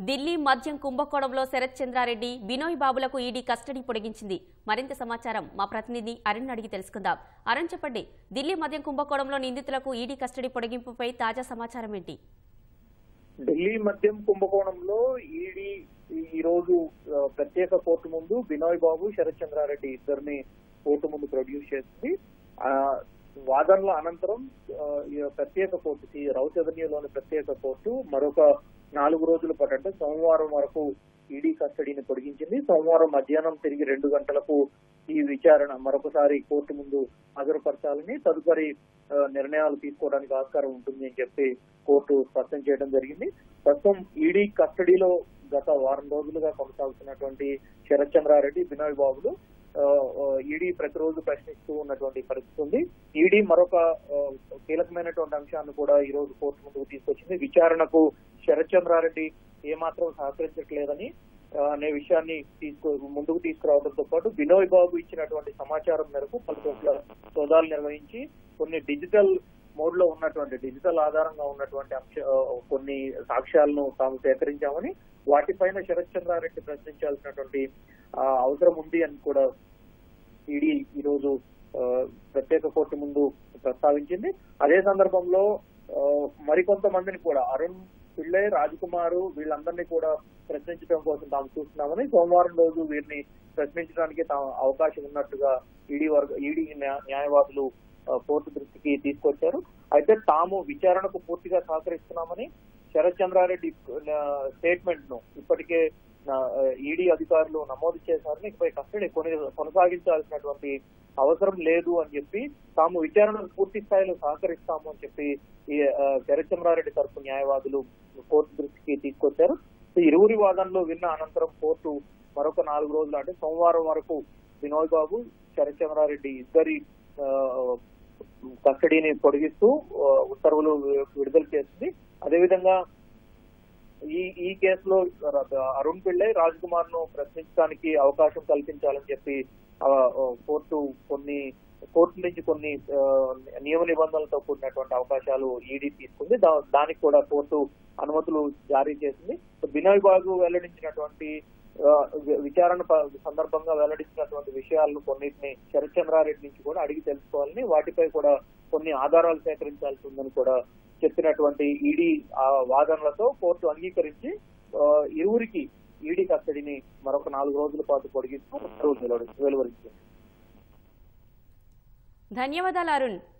ఢిల్లీ మద్యం కుంభకోణంలో శరత్ చంద్రారెడ్డి బినోయ్ బాబులకు ఈడీ కస్టడీ పొడిగించింది మరింత సమాచారం మా ప్రతినిధి అరుణ్ అడిగి తెలుసుకుందాం అరుణ్ చెప్పండి ఢిల్లీ మద్యం కుంభకోణంలో నిందితులకు ఈడీ కస్టడీ పొడిగింపుపై తాజా సమాచారం ఏంటి ఢిల్లీ మద్యం కుంభకోణంలో ఈడీ ఈ రోజు ఆ, ప్రత్యేక కోర్టు ముందు బినోయ్ బాబు శరత్ చంద్రారెడ్డి ఇద్దరిని కోర్టు ముందు ప్రొడ్యూస్ చేసింది ఆ వాదనల అనంతరం ఆ, ఈ ప్రత్యేక కోర్టు సి రౌత్ అవెన్యూలోని ప్రత్యేక కోర్టు మరొక నాలుగు రోజుల పాటు అంటే సోమవారం వరకు ఈడీ కస్టడీని పొడిగించింది సోమవారం మధ్యాహ్నం తిరిగి రెండు గంటలకు ఈ విచారణ మరొకసారి కోర్టు ముందు హాజరుపరచాలని తదుపరి ఆ, నిర్ణయాలు తీసుకోవడానికి ఆస్కారం ఉంటుంది అని చెప్పి కోర్టు స్పష్టం చేయడం జరిగింది ప్రస్తుతం ఈడీ కస్టడీలో గత వారం రోజులుగా కొనసాగుతున్నటువంటి శరత్ చంద్రారెడ్డి బినోయ్ బాబులు ఆ, ఆ, ఈడీ ప్రతిరోజు ప్రశ్నిస్తూ ఉన్నటువంటి పరిస్థితి ఉంది ఈడీ మరొక ఆ, కీలకమైనటువంటి అంశాన్ని కూడా ఈ రోజు కోర్టు ముందుకు తీసుకొచ్చింది విచారణకు శరత్ చంద్రారెడ్డి ఏమాత్రం సహకరించట్లేదని ఆ, అనే విషయాన్ని తీసుకు ముందుకు తీసుకురావడంతో పాటు బినోయ్ బాబు ఇచ్చినటువంటి సమాచారం మేరకు పలు చోట్ల సోదాలు నిర్వహించి కొన్ని డిజిటల్ మోడ్ లో ఉన్నటువంటి డిజిటల్ ఆధారంగా ఉన్నటువంటి అంశ ఆ, కొన్ని సాక్ష్యాలను తాము సేకరించామని వాటిపైన శరత్ చంద్రారెడ్డి ప్రశ్నించాల్సినటువంటి ఆ, అవసరం ఉంది అని కూడా ఈడీ ఈ రోజు ఆ, ప్రత్యేక కోర్టు ముందు ప్రస్తావించింది అదే సందర్భంలో ఆ, మరికొంతమందిని కూడా అరుణ్ పిళ్ళై రాజ్కుమార్ వీళ్ళందరినీ కూడా ప్రశ్నించడం కోసం తాము చూస్తున్నామని సోమవారం రోజు వీరిని ప్రశ్నించడానికి తాము అవకాశం ఉన్నట్టుగా ఈడీ వర్గ ఈడీ న్యా- న్యాయవాదులు ఆ, కోర్టు దృష్టికి తీసుకొచ్చారు అయితే తాము విచారణకు పూర్తిగా సహకరిస్తున్నామని శరత్ చంద్రారెడ్డి స్టేట్మెంట్ ను ఇప్పటికే ఈడీ అధికారులు నమోదు చేశారని ఇకపై కస్టడీ కొని కొనసాగించాల్సినటువంటి అవసరం లేదు అని చెప్పి తాము విచారణకు పూర్తి స్థాయిలో సహకరిస్తాము అని చెప్పి ఈ ఆ, శరత్ చంద్రారెడ్డి తరపు న్యాయవాదులు కోర్టు దృష్టికి తీసుకొచ్చారు సో ఇరువురి వాదనలు విన్న అనంతరం కోర్టు మరొక నాలుగు రోజులు అంటే సోమవారం వరకు వినోద్ బాబు శరత్ చంద్రారెడ్డి ఇద్దరి ఆ, కస్టడీని పొడిగిస్తూ ఆ, ఉత్తర్వులు విడుదల చేసింది అదేవిధంగా ఈ ఈ కేసులో అరుణ్ పిళ్ళై రాజ్ కుమార్ ను ప్రశ్నించడానికి అవకాశం కల్పించాలని చెప్పి ఆ, ఆ, కోర్టు కొన్ని కోర్టు నుంచి కొన్ని ఆ, నియమ నిబంధనలతో కూడినటువంటి అవకాశాలు ఈడీ తీసుకుంది దా- దానికి కూడా కోర్టు అనుమతులు జారీ చేసింది సో బినోయ్ బాబు వెల్లడించినటువంటి ఆ, వి- విచారణ ప- సందర్భంగా వెల్లడించినటువంటి విషయాలను కొన్నిటిని శరత్ చంద్రారెడ్డి నుంచి కూడా అడిగి తెలుసుకోవాలని వాటిపై కూడా కొన్ని ఆధారాలు సేకరించాల్సి ఉందని కూడా చెప్పినటువంటి ఈడీ ఆ వాదనలతో కోర్టు అంగీకరించి ఆ, ఇరువురికి ఈడీ కస్టడీని మరొక నాలుగు రోజుల పాటు పొడిగిస్తూ ఉత్తర్వులు వెలువడి- వెలువరించింది ధన్యవాదాలు అరుణ్